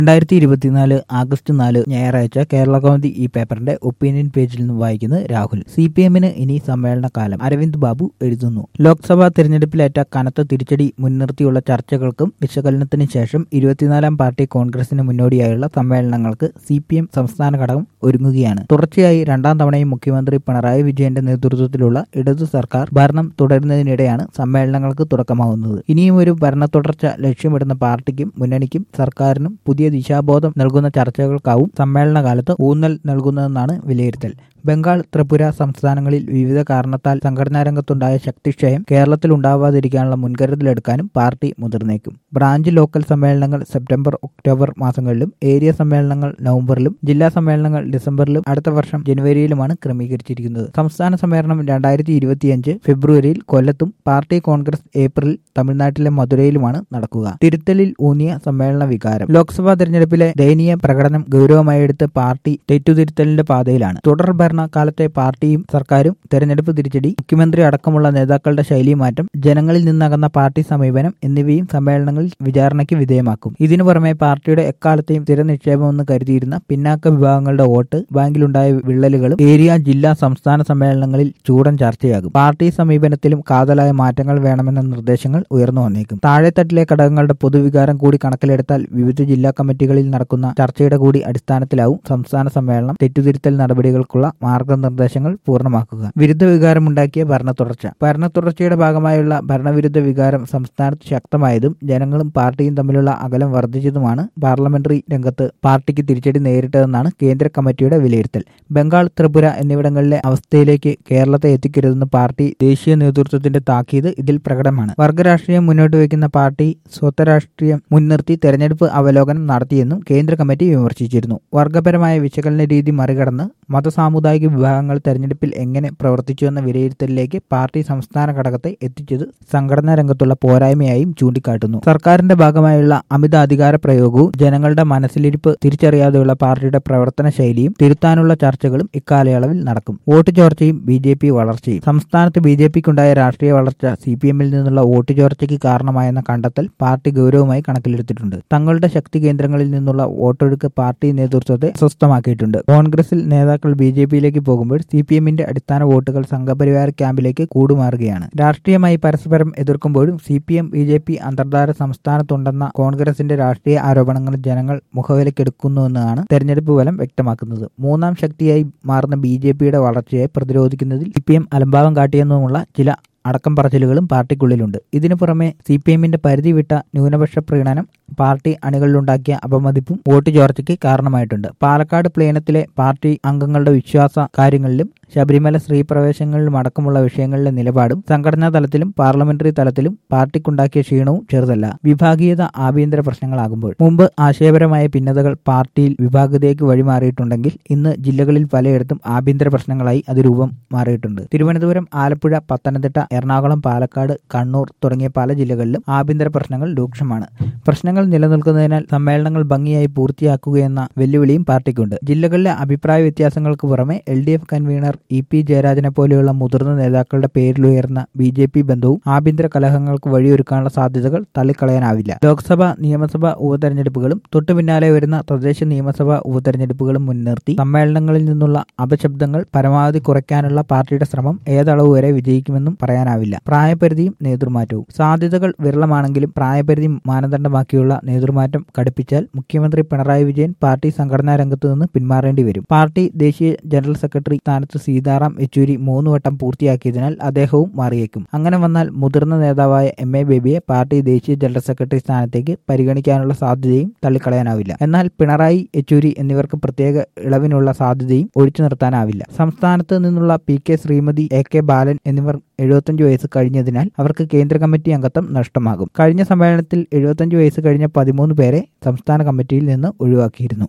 രണ്ടായിരത്തി ഇരുപത്തിനാല് ആഗസ്റ്റ് നാല് ഞായറാഴ്ച കേരള കൗമുദി ഈ പേപ്പറിന്റെ ഒപ്പീനിയൻ പേജിൽ നിന്ന് വായിക്കുന്നത് രാഹുൽ സി പി എമ്മിന് ഇനി സമ്മേളനകാലം അരവിന്ദ് ബാബു എഴുതുന്നു ലോക്സഭാ തെരഞ്ഞെടുപ്പിലേറ്റ കനത്ത തിരിച്ചടി മുൻനിർത്തിയുള്ള ചർച്ചകൾക്കും വിശകലനത്തിന് ശേഷം ഇരുപത്തിനാലാം പാർട്ടി കോൺഗ്രസിന് മുന്നോടിയായുള്ള സമ്മേളനങ്ങൾക്ക് സി പി എം സംസ്ഥാന ഘടകം ഒരുങ്ങുകയാണ് തുടർച്ചയായി രണ്ടാം തവണയും മുഖ്യമന്ത്രി പിണറായി വിജയന്റെ നേതൃത്വത്തിലുള്ള ഇടതു സർക്കാർ ഭരണം തുടരുന്നതിനിടെയാണ് സമ്മേളനങ്ങൾക്ക് തുടക്കമാകുന്നത് ഇനിയും ഒരു ഭരണ തുടർച്ച ലക്ഷ്യമിടുന്ന പാർട്ടിക്കും മുന്നണിക്കും സർക്കാരിനും പുതിയ ദിശാബോധം നൽകുന്ന ചർച്ചകൾക്കാവും സമ്മേളനകാലത്ത് ഊന്നൽ നൽകുന്നതെന്നാണ് വിലയിരുത്തൽ ബംഗാൾ ത്രിപുര സംസ്ഥാനങ്ങളിൽ വിവിധ കാരണത്താൽ സംഘടനാ രംഗത്തുണ്ടായ ശക്തിക്ഷയം കേരളത്തിൽ ഉണ്ടാവാതിരിക്കാനുള്ള മുൻകരുതലെടുക്കാനും പാർട്ടി മുതിർന്നേക്കും ബ്രാഞ്ച് ലോക്കൽ സമ്മേളനങ്ങൾ സെപ്റ്റംബർ ഒക്ടോബർ മാസങ്ങളിലും ഏരിയ സമ്മേളനങ്ങൾ നവംബറിലും ജില്ലാ സമ്മേളനങ്ങൾ ഡിസംബറിലും അടുത്ത വർഷം ജനുവരിയിലുമാണ് ക്രമീകരിച്ചിരിക്കുന്നത് സംസ്ഥാന സമ്മേളനം രണ്ടായിരത്തി ഇരുപത്തിയഞ്ച് ഫെബ്രുവരിയിൽ കൊല്ലത്തും പാർട്ടി കോൺഗ്രസ് ഏപ്രിൽ തമിഴ്നാട്ടിലെ മധുരയിലുമാണ് നടക്കുക തിരുത്തലിൽ ഊന്നിയ സമ്മേളന വികാരം ലോക്സഭാ തെരഞ്ഞെടുപ്പിലെ ദയനീയ പ്രകടനം ഗൗരവമായി എടുത്ത് പാർട്ടി തെറ്റുതിരുത്തലിന്റെ പാതയിലാണ് തുടർ ഭരണകാലത്തെ പാർട്ടിയും സർക്കാരും തെരഞ്ഞെടുപ്പ് തിരിച്ചടി മുഖ്യമന്ത്രി അടക്കമുള്ള നേതാക്കളുടെ ശൈലിമാറ്റം ജനങ്ങളിൽ നിന്നകന്ന പാർട്ടി സമീപനം എന്നിവയും സമ്മേളനങ്ങളിൽ വിചാരണയ്ക്ക് വിധേയമാക്കും ഇതിനു പുറമെ പാർട്ടിയുടെ എക്കാലത്തെയും സ്ഥിര നിക്ഷേപമെന്ന് കരുതിയിരുന്ന പിന്നാക്ക വിഭാഗങ്ങളുടെ വോട്ട് ബാങ്കിലുണ്ടായ വിള്ളലുകളും ഏരിയ ജില്ലാ സംസ്ഥാന സമ്മേളനങ്ങളിൽ ചൂടൻ ചർച്ചയാകും പാർട്ടി സമീപനത്തിലും കാതലായ മാറ്റങ്ങൾ വേണമെന്ന നിർദ്ദേശങ്ങൾ ഉയർന്നു വന്നേക്കും താഴെത്തട്ടിലെ ഘടകങ്ങളുടെ പൊതുവികാരം കൂടി കണക്കിലെടുത്താൽ വിവിധ ജില്ലാ കമ്മിറ്റികളിൽ നടക്കുന്ന ചർച്ചയുടെ കൂടി അടിസ്ഥാനത്തിലാവും സംസ്ഥാന സമ്മേളനം തെറ്റുതിരുത്തൽ നടപടികൾക്കുള്ള മാർഗനിർദ്ദേശങ്ങൾ പൂർണ്ണമാക്കുക വിരുദ്ധ വികാരമുണ്ടാക്കിയ ഭരണ തുടർച്ച ഭരണ തുടർച്ചയുടെ ഭാഗമായുള്ള ഭരണവിരുദ്ധ വികാരം സംസ്ഥാനത്ത് ശക്തമായതും ജനങ്ങളും പാർട്ടിയും തമ്മിലുള്ള അകലം വർദ്ധിച്ചതുമാണ് പാർലമെന്ററി രംഗത്ത് പാർട്ടിക്ക് തിരിച്ചടി നേരിട്ടതെന്നാണ് കേന്ദ്ര കമ്മിറ്റിയുടെ വിലയിരുത്തൽ ബംഗാൾ ത്രിപുര എന്നിവിടങ്ങളിലെ അവസ്ഥയിലേക്ക് കേരളത്തെ എത്തിക്കരുതെന്ന് പാർട്ടി ദേശീയ നേതൃത്വത്തിന്റെ താക്കീത് ഇതിൽ പ്രകടമാണ് വർഗരാഷ്ട്രീയം മുന്നോട്ട് വയ്ക്കുന്ന പാർട്ടി സ്വത്വരാഷ്ട്രീയം മുൻനിർത്തി തെരഞ്ഞെടുപ്പ് അവലോകനം നടത്തിയെന്നും കേന്ദ്ര കമ്മിറ്റി വിമർശിച്ചിരുന്നു വർഗപരമായ വിശകലന രീതി മറികടന്ന് മതസാമുദായിക വിഭാഗങ്ങൾ തെരഞ്ഞെടുപ്പിൽ എങ്ങനെ പ്രവർത്തിച്ചുവെന്ന വിലയിരുത്തലിലേക്ക് പാർട്ടി സംസ്ഥാന ഘടകത്തെ എത്തിച്ചത് സംഘടനാ രംഗത്തുള്ള പോരായ്മയായും ചൂണ്ടിക്കാട്ടുന്നു സർക്കാരിന്റെ ഭാഗമായുള്ള അമിത അധികാര പ്രയോഗവും ജനങ്ങളുടെ മനസ്സിലിരിപ്പ് തിരിച്ചറിയാതെയുള്ള പാർട്ടിയുടെ പ്രവർത്തന ശൈലിയും തിരുത്താനുള്ള ചർച്ചകളും ഇക്കാലയളവിൽ നടക്കും വോട്ട് ചോർച്ചയും ബി ജെ പി വളർച്ചയും സംസ്ഥാനത്ത് ബി ജെ പിക്കുണ്ടായ രാഷ്ട്രീയ വളർച്ച സി പി എമ്മിൽ നിന്നുള്ള വോട്ട് ചോർച്ചയ്ക്ക് കാരണമായെന്ന കണ്ടെത്തൽ പാർട്ടി ഗൗരവമായി കണക്കിലെടുത്തിട്ടുണ്ട് തങ്ങളുടെ ശക്തി കേന്ദ്രങ്ങളിൽ നിന്നുള്ള വോട്ടൊഴുക്ക് പാർട്ടി നേതൃത്വത്തെ അസ്വസ്ഥമാക്കിയിട്ടുണ്ട് കോൺഗ്രസിൽ നേതാക്കൾ ബി ജെ പിയിലേക്ക് പോകുമ്പോൾ സി പി എമ്മിന്റെ അടിസ്ഥാന വോട്ടുകൾ സംഘപരിവാര ക്യാമ്പിലേക്ക് കൂടുമാറുകയാണ് രാഷ്ട്രീയമായി പരസ്പരം എതിർക്കുമ്പോഴും C P M B J P അന്തർധാര സംസ്ഥാനത്തുണ്ടെന്ന കോൺഗ്രസിന്റെ രാഷ്ട്രീയ ആരോപണങ്ങൾ ജനങ്ങൾ മുഖവിലക്കെടുക്കുന്നുവെന്നാണ് തെരഞ്ഞെടുപ്പ് ഫലം വ്യക്തമാക്കുന്നത് മൂന്നാം ശക്തിയായി മാറുന്ന ബി ജെ പിയുടെ വളർച്ചയെ പ്രതിരോധിക്കുന്നതിൽ സി പി എം അലംഭാവം കാട്ടിയെന്നുമുള്ള ചില അടക്കം പറച്ചിലുകളും പാർട്ടിക്കുള്ളിലുണ്ട് ഇതിനു പുറമെ സി പി എമ്മിന്റെ പരിധി വിട്ട ന്യൂനപക്ഷ പ്രീണനം പാർട്ടി അണികളിലുണ്ടാക്കിയ അപമതിപ്പും വോട്ട് ചോർച്ചയ്ക്ക് കാരണമായിട്ടുണ്ട് പാലക്കാട് പ്ലേനത്തിലെ പാർട്ടി അംഗങ്ങളുടെ വിശ്വാസ കാര്യങ്ങളിലും ശബരിമല സ്ത്രീ പ്രവേശങ്ങളിലും അടക്കമുള്ള വിഷയങ്ങളിലെ നിലപാടും സംഘടനാ തലത്തിലും പാർലമെന്ററി തലത്തിലും പാർട്ടിക്കുണ്ടാക്കിയ ക്ഷീണവും ചെറുതല്ല വിഭാഗീയത ആഭ്യന്തര പ്രശ്നങ്ങളാകുമ്പോൾ മുമ്പ് ആശയപരമായ ഭിന്നതകൾ പാർട്ടിയിൽ വിഭാഗതയ്ക്ക് വഴിമാറിയിട്ടുണ്ടെങ്കിൽ ഇന്ന് ജില്ലകളിൽ പലയിടത്തും ആഭ്യന്തര പ്രശ്നങ്ങളായി അത് രൂപം മാറിയിട്ടുണ്ട് തിരുവനന്തപുരം ആലപ്പുഴ പത്തനംതിട്ട എറണാകുളം പാലക്കാട് കണ്ണൂർ തുടങ്ങിയ പല ജില്ലകളിലും ആഭ്യന്തര പ്രശ്നങ്ങൾ രൂക്ഷമാണ് പ്രശ്നങ്ങൾ നിലനിൽക്കുന്നതിനാൽ സമ്മേളനങ്ങൾ ഭംഗിയായി പൂർത്തിയാക്കുകയെന്ന വെല്ലുവിളിയും പാർട്ടിക്കുണ്ട് ജില്ലകളിലെ അഭിപ്രായ വ്യത്യാസങ്ങൾക്ക് പുറമെ L D F convener E P ജയരാജനെ പോലെയുള്ള മുതിർന്ന നേതാക്കളുടെ പേരിലുയർന്ന ബി ജെ പി ബന്ധവും ആഭ്യന്തര കലഹങ്ങൾക്ക് വഴിയൊരുക്കാനുള്ള സാധ്യതകൾ തള്ളിക്കളയാനാവില്ല ലോക്സഭ നിയമസഭ ഉപതെരഞ്ഞെടുപ്പുകളും തൊട്ടു പിന്നാലെ വരുന്ന തദ്ദേശ നിയമസഭാ ഉപതെരഞ്ഞെടുപ്പുകളും മുൻനിർത്തി സമ്മേളനങ്ങളിൽ നിന്നുള്ള അപശബ്ദങ്ങൾ പരമാവധി കുറയ്ക്കാനുള്ള പാർട്ടിയുടെ ശ്രമം ഏതളവ് വരെ വിജയിക്കുമെന്നും പറയാനാവില്ല പ്രായപരിധിയും നേതൃമാറ്റവും സാധ്യതകൾ വിരളമാണെങ്കിലും പ്രായപരിധി മാനദണ്ഡമാക്കിയുള്ള നേതൃമാറ്റം കടുപ്പിച്ചാൽ മുഖ്യമന്ത്രി പിണറായി വിജയൻ പാർട്ടി സംഘടനാ രംഗത്തു നിന്ന് പിന്മാറേണ്ടി വരും പാർട്ടി ദേശീയ ജനറൽ സെക്രട്ടറി സ്ഥാനത്ത് സീതാറാം യെച്ചൂരി മൂന്ന് വട്ടം പൂർത്തിയാക്കിയതിനാൽ അദ്ദേഹവും മാറിയേക്കും അങ്ങനെ വന്നാൽ മുതിർന്ന നേതാവായ എം എ ബേബിയെ പാർട്ടി ദേശീയ ജനറൽ സെക്രട്ടറി സ്ഥാനത്തേക്ക് പരിഗണിക്കാനുള്ള സാധ്യതയും തള്ളിക്കളയാനാവില്ല എന്നാൽ പിണറായി യെച്ചൂരി എന്നിവർക്ക് പ്രത്യേക ഇളവിനുള്ള സാധ്യതയും ഒഴിച്ചു നിർത്താനാവില്ല സംസ്ഥാനത്ത് നിന്നുള്ള P K Sreemathi A K Balan എന്നിവർ എഴുപത്തഞ്ച് വയസ്സ് കഴിഞ്ഞതിനാൽ അവർക്ക് കേന്ദ്ര കമ്മിറ്റി അംഗത്വം നഷ്ടമാകും കഴിഞ്ഞ സമ്മേളനത്തിൽ എഴുപത്തഞ്ച് വയസ്സ് കഴിഞ്ഞ പതിമൂന്ന് പേരെ സംസ്ഥാന കമ്മിറ്റിയിൽ നിന്ന് ഒഴിവാക്കിയിരുന്നു